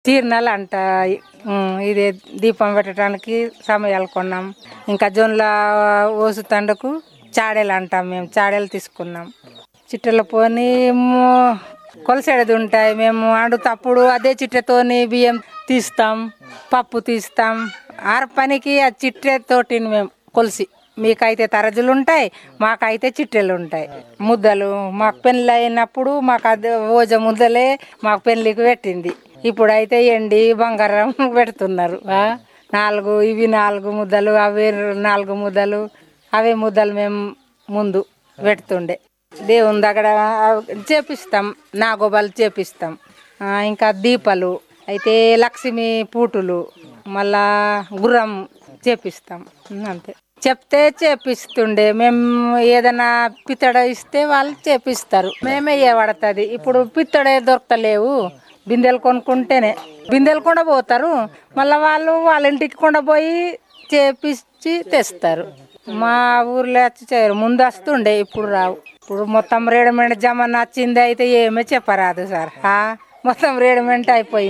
తీర్నాలు అంట ఉమ్, ఇది దీపం పెట్టడానికి సమయాలు కొన్నాం ఇంకా జొన్నల ఓసు తండకు చాడేలు అంటాం మేము చాడేలు తీసుకున్నాం చిట్టెల పోని ము- కొలసేడది ఉంటాయి మేము అప్పుడు అదే చిట్టెతోని బియ్యం తీస్తాం పప్పు తీస్తాం ఆరు పనికి ఆ చిట్టెతోటి మేము కొలిసి మీకైతే తరజులు ఉంటాయి మాకైతే చిట్టెలు ఉంటాయి ముద్దలు మాకు పెళ్ళి అయినప్పుడు మాకు అదే ఓజ ముద్దలే మాకు పెళ్ళికి పెట్టింది ఇప్పుడైతే ఎండి బంగారం పెడుతున్నారు ఆ? నాలుగు ఇవి నాలుగు ముద్దలు అవి నాలుగు ముద్దలు అవే ముద్దలు మేము ముందు పెడుతుండే దేవుని దగ్గర చేపిస్తాం నాగోబాలు చేపిస్తాం ఆ, ఇంకా దీపాలు అయితే లక్ష్మి పూటులు మళ్ళా గుర్రం చేపిస్తాం అంతే చెప్తే చేపిస్తుండే మేము ఏదైనా పిత్తడ ఇస్తే వాళ్ళు చేపిస్తారు మేమే పడుతుంది ఇప్పుడు పిత్తడే దొరకలేవు బిందెలు కొనుక్కుంటేనే బిందెలు కూడా పోతారు మళ్ళీ వాళ్ళు వాళ్ళ ఇంటికి కూడా పోయి చేపించి తెస్తారు మా ఊర్లో వచ్చి చేయరు ముందు వస్తుండే ఇప్పుడు రావు ఇప్పుడు మొత్తం రెడీమేడ్ జమానా వచ్చింది అయితే ఏమీ చెప్పరాదు సార్ ఆ? మొత్తం రెడీమేడ్ అయిపోయింది